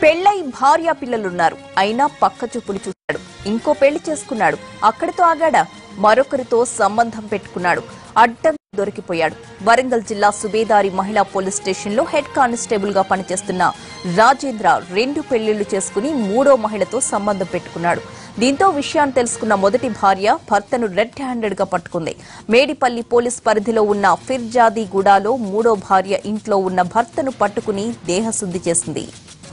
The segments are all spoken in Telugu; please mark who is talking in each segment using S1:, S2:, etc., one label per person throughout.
S1: పెళ్ళై భార్య పిల్లలున్నారు అయినా పక్క చూపులు చూశాడు ఇంకో పెళ్లి చేసుకున్నాడు అక్కడితో ఆగాడా మరొకరితో సంబంధం పెట్టుకున్నాడు అడ్డం దొరికిపోయాడు వరంగల్ జిల్లా సుబేదారి మహిళా పోలీస్ స్టేషన్లో హెడ్ కానిస్టేబుల్ గా పనిచేస్తున్న రాజేంద్ర రెండు పెళ్లిళ్లు చేసుకుని మూడో మహిళతో సంబంధం పెట్టుకున్నాడు దీంతో విషయాన్ని తెలుసుకున్న మొదటి భార్య భర్తను రెడ్ హ్యాండెడ్ గా పట్టుకుంది మేడిపల్లి పోలీస్ పరిధిలో ఉన్న ఫిర్జాది గూడాలో మూడో భార్య ఇంట్లో ఉన్న భర్తను పట్టుకుని దేహశుద్ధి చేసింది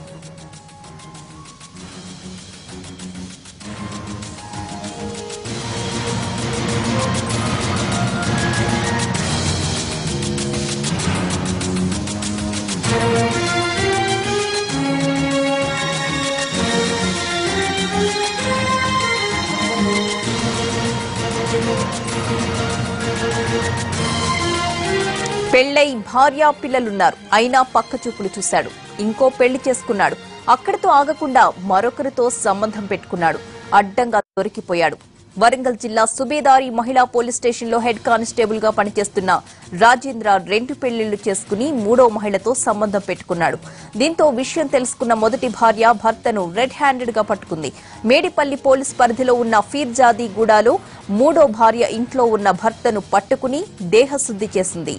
S1: పెళ్ళై భార్య పిల్లలున్నారు అయినా పక్క చూపులు చూశాడు ఇంకో పెళ్లి చేసుకున్నాడు అక్కడితో ఆగకుండా మరొకరితో సంబంధం పెట్టుకున్నాడు అడ్డంగా దొరికిపోయాడు వరంగల్ జిల్లా సుబేదారి మహిళా పోలీస్ స్టేషన్లో హెడ్ కానిస్టేబుల్ గా పనిచేస్తున్న రాజేంద్ర రెండు పెళ్లిళ్లు చేసుకుని మూడో మహిళతో సంబంధం పెట్టుకున్నాడు దీంతో విషయం తెలుసుకున్న మొదటి భార్య భర్తను రెడ్ హ్యాండెడ్ గా పట్టుకుంది మేడిపల్లి పోలీస్ పరిధిలో ఉన్న ఫీర్జాది గూడాలో మూడో భార్య ఇంట్లో ఉన్న భర్తను పట్టుకుని దేహశుద్ధి చేసింది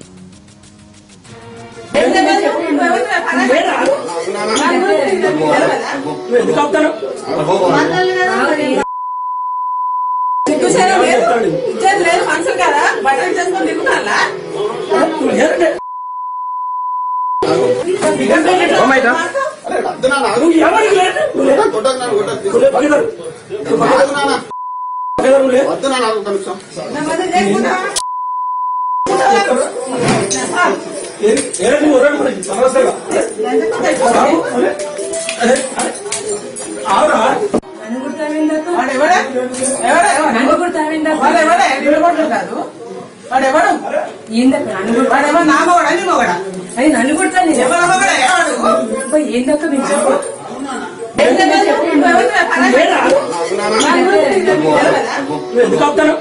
S2: ఎందుకు ఆపుతారు?
S3: చూసారా మీరు ఇచ్చేది లేదు మనుషులు కదా బట్టలు చేసుకొని దిగుతారా
S2: నువ్వు లేదంటే
S4: అమ్మాయిదా?
S2: నువ్వు ఎవరికి లేదు? నువ్వు లేదు. నువ్వు లేదు. పక్కదారు. నువ్వు పక్కదారు. పక్కదారు నువ్వు లేదు. ఏ- ఏరా నువ్వు ఎవరు అనుకున్నావు? సమస్యగా. బాబు, అరే, అరే, అరే. ఆవురా?
S3: వాడు ఎవడే ఎవడే వాడు ఎవడే నిలబడుతుంది కాదు వాడు ఎవడు వాడు ఎవరు నా మొగడా నీ మొగడా
S5: నన్ను కొడతాను
S3: ఎవరు మొగడా ఎవడు
S5: ఏందక్క మీరు చెప్పు
S2: ఏరా? నువ్వు ఎందుకు ఆపుతారు?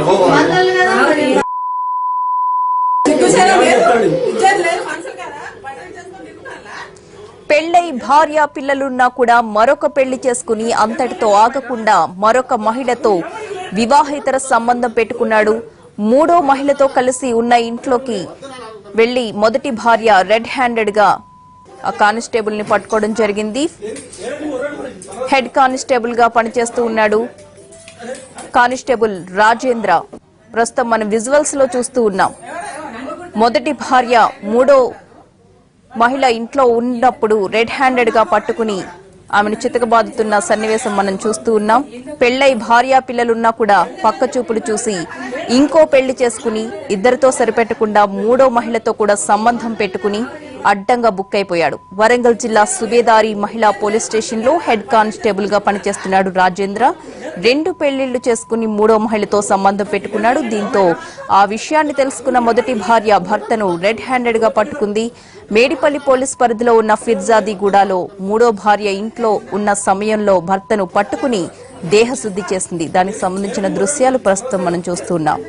S3: చూసారా మీరు ఇచ్చేది లేదు మనుషులు కదా బట్టలు చేసుకొని దిగుతారా
S1: పెళ్లై భార్య పిల్లలున్నా కూడా మరొక పెళ్లి చేసుకుని అంతటితో ఆగకుండా మరొక మహిళతో వివాహేతర సంబంధం పెట్టుకున్నాడు మూడో మహిళతో కలిసి ఉన్న ఇంట్లోకి వెళ్లి మొదటి భార్య రెడ్ హ్యాండెడ్ గా ఆ కానిస్టేబుల్ ని పట్టుకోవడం జరిగింది హెడ్ కానిస్టేబుల్ గా పనిచేస్తూ ఉన్నాడు కానిస్టేబుల్ రాజేంద్ర ప్రస్తుతం మనం విజువల్స్ లో చూస్తూ ఉన్నాం మొదటి భార్య మూడో మహిళ ఇంట్లో ఉన్నప్పుడు రెడ్ హ్యాండెడ్ గా పట్టుకుని ఆమెను చితకబాదుతున్న సన్నివేశం మనం చూస్తూ ఉన్నాం పెళ్లై భార్య పిల్లలున్నా కూడా పక్క చూపులు చూసి ఇంకో పెళ్లి చేసుకుని ఇద్దరితో సరిపెట్టకుండా మూడో మహిళతో కూడా సంబంధం పెట్టుకుని అడ్డంగా బుక్ అయిపోయాడు వరంగల్ జిల్లా సుబేదారి మహిళా పోలీస్ స్టేషన్ లో హెడ్ కానిస్టేబుల్ గా పనిచేస్తున్నాడు రాజేంద్ర రెండు పెళ్లిళ్లు చేసుకుని మూడో మహిళతో సంబంధం పెట్టుకున్నాడు దీంతో ఆ విషయాన్ని తెలుసుకున్న మొదటి భార్య భర్తను రెడ్ హ్యాండెడ్ గా పట్టుకుంది మేడిపల్లి పోలీస్ పరిధిలో ఉన్న ఫిర్జాది గూడాలో మూడో భార్య ఇంట్లో ఉన్న సమయంలో భర్తను పట్టుకుని దేహశుద్ధి చేసింది దానికి సంబంధించిన దృశ్యాలు ప్రస్తుతం మనం చూస్తున్నాం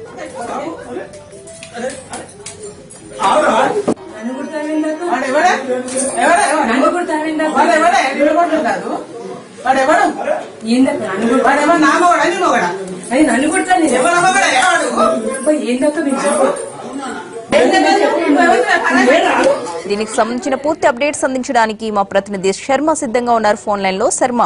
S2: ఆవురా?
S5: నన్ను కొడతావేందక్క
S3: వాడు ఎవడే ఎవడే
S5: నన్ను కొడతావేందక్క
S3: వాడు ఎవడే నిలబడుతుంది కాదు వాడు ఎవడు
S5: ఏందక్క నన్ను కొడతా
S3: వాడు ఎవరు నా మొగడా నీ మొగడా
S5: అది నన్ను కొడతాను
S3: ఎవరు మొగడా ఎవడు
S5: ఏందక్క మీరు చెప్పు
S2: ఏరా?
S1: దీనికి సంబంధించిన పూర్తి అప్డేట్స్ అందించడానికి మా ప్రతినిధి శర్మ సిద్ధంగా ఉన్నారు ఫోన్ లైన్ లో శర్మ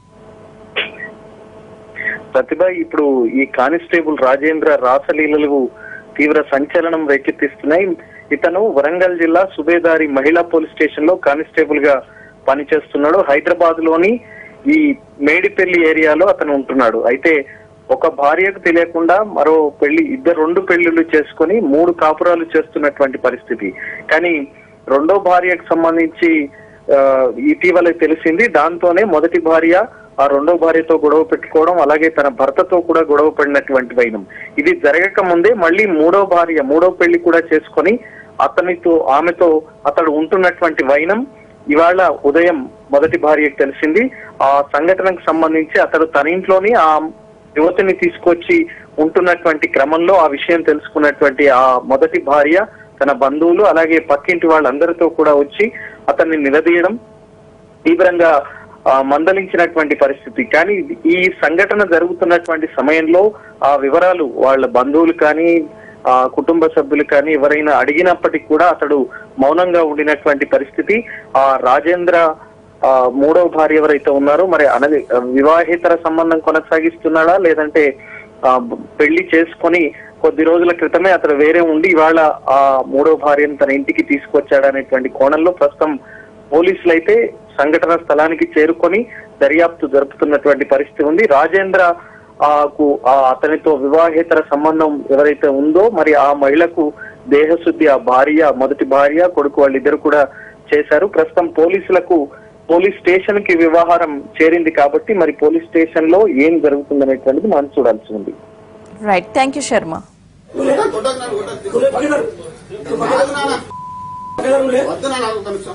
S6: ప్రతిభ ఇప్పుడు ఈ కానిస్టేబుల్ రాజేంద్ర రాసలీలలు తీవ్ర సంచలనం రేకెత్తిస్తున్నాయి ఇతను వరంగల్ జిల్లా సుబేదారి మహిళా పోలీస్ స్టేషన్ లో కానిస్టేబుల్ గా పనిచేస్తున్నాడు హైదరాబాద్ లోని ఈ మేడిపల్లి ఏరియాలో అతను ఉంటున్నాడు అయితే ఒక భార్యకు తెలియకుండా మరో పెళ్లి ఇద్దరు రెండు పెళ్లిళ్ళు చేసుకొని మూడు కాపురాలు చేస్తున్నటువంటి పరిస్థితి కానీ రెండో భార్యకు సంబంధించి ఆ, ఇటీవల తెలిసింది దాంతోనే మొదటి భార్య ఆ రెండో భార్యతో గొడవ పెట్టుకోవడం అలాగే తన భర్తతో కూడా గొడవ పడినటువంటి వైనం ఇది జరగక ముందే మళ్ళీ మూడో భార్య మూడో పెళ్లి కూడా చేసుకొని అతనితో ఆమెతో అతడు ఉంటున్నటువంటి వైనం ఇవాళ ఉదయం మొదటి భార్యకు తెలిసింది ఆ సంఘటనకు సంబంధించి అతడు తన ఇంట్లోని ఆ యువతిని తీసుకొచ్చి ఉంటున్నటువంటి క్రమంలో ఆ విషయం తెలుసుకున్నటువంటి ఆ మొదటి భార్య తన బంధువులు అలాగే పక్కింటి వాళ్ళందరితో కూడా వచ్చి అతన్ని నిలదీయడం తీవ్రంగా ఆ, మందలించినటువంటి పరిస్థితి కానీ ఈ సంఘటన జరుగుతున్నటువంటి సమయంలో ఆ వివరాలు వాళ్ళ బంధువులు కానీ ఆ కుటుంబ సభ్యులు కానీ ఎవరైనా అడిగినప్పటికీ కూడా అతడు మౌనంగా ఉండినటువంటి పరిస్థితి ఆ రాజేంద్ర ఆ మూడవ భార్య ఎవరైతే ఉన్నారో మరి అన వివాహేతర సంబంధం కొనసాగిస్తున్నాడా లేదంటే ఆ పెళ్లి చేసుకొని కొద్ది రోజుల క్రితమే అతడు వేరే ఉండి ఇవాళ ఆ మూడో భార్యను తన ఇంటికి తీసుకొచ్చాడనేటువంటి కోణంలో ప్రస్తుతం పోలీసులు అయితే సంఘటన స్థలానికి చేరుకొని దర్యాప్తు జరుపుతున్నటువంటి పరిస్థితి ఉంది రాజేంద్ర ఆ కు ఆ అతనితో వివాహేతర సంబంధం ఎవరైతే ఉందో మరి ఆ మహిళకు దేహశుద్ధి ఆ భార్య మొదటి భార్య కొడుకు వాళ్ళిద్దరు కూడా చేశారు ప్రస్తుతం పోలీసులకు పోలీస్ స్టేషన్ కి వ్యవహారం చేరింది కాబట్టి మరి పోలీస్ స్టేషన్ లో ఏం జరుగుతుందనేటువంటిది మనం చూడాల్సి ఉంది
S1: రైట్ థ్యాంక్ యూ శర్మ
S2: కొట్టకు నాన్న, కొట్టకు. వద్దు నాన్న. వద్దు నాన్న, ఒక నిమిషం.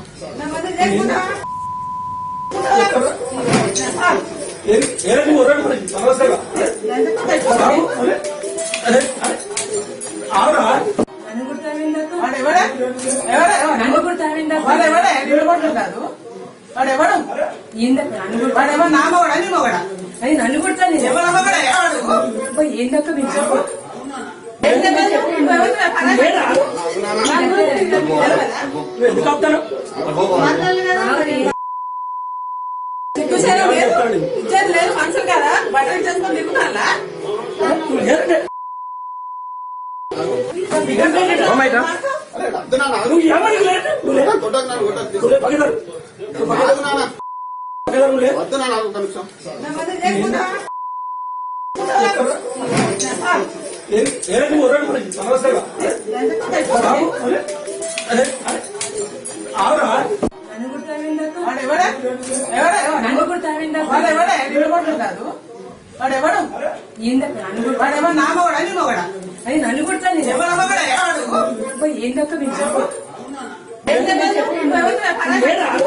S5: నన్ను కొడతావిందాక
S3: వాడు ఎవడే ఎవడే
S5: నన్ను కొడతావిందాక
S3: వాడు ఎవడే నిన్ను కొట్టుకుంటాడు వాడు ఎవడు
S5: ఏందక్క నన్ను కొడతా
S3: వాడు ఏమో నా మొగడా నీ మొగడా
S5: అది నన్ను కొడతా నేను
S3: ఎవరు మొగడా ఎవడు
S5: అబ్బాయి ఏందక్క మీరు చెప్పు
S3: ఏం చెప్పాలి చెప్పు నువ్వు ఎవరు నా పని సిగ్గుచేయడం లేదు ఇచ్చేది లేదు మనుషులు కదా బట్టలు చేసుకొని తిరుగుతారా
S4: ఓమైతా
S2: అరే, వద్దు నాన్న. కొట్టకు నాన్న, కొట్టకు. వద్దు నాన్న. వద్దు నాన్న, ఒక నిమిషం.
S5: నన్ను కొడతావిందాక
S3: వాడు ఎవడే ఎవడే
S5: నన్ను కొడతావిందాక
S3: వాడు ఎవడే నిన్ను కొట్టుకుంటాడు వాడు ఎవడు
S5: ఏందక్క నన్ను కొడతా
S3: వాడు ఏమో నా మొగడా నీ మొగడా
S5: అది నన్ను కొడతా నేను
S3: ఎవరు మొగడా ఎవడు
S5: అబ్బాయి ఏందక్క మీరు చెప్పు
S3: ఏం చెప్పాలి చెప్పు నువ్వు ఎవరు నా పని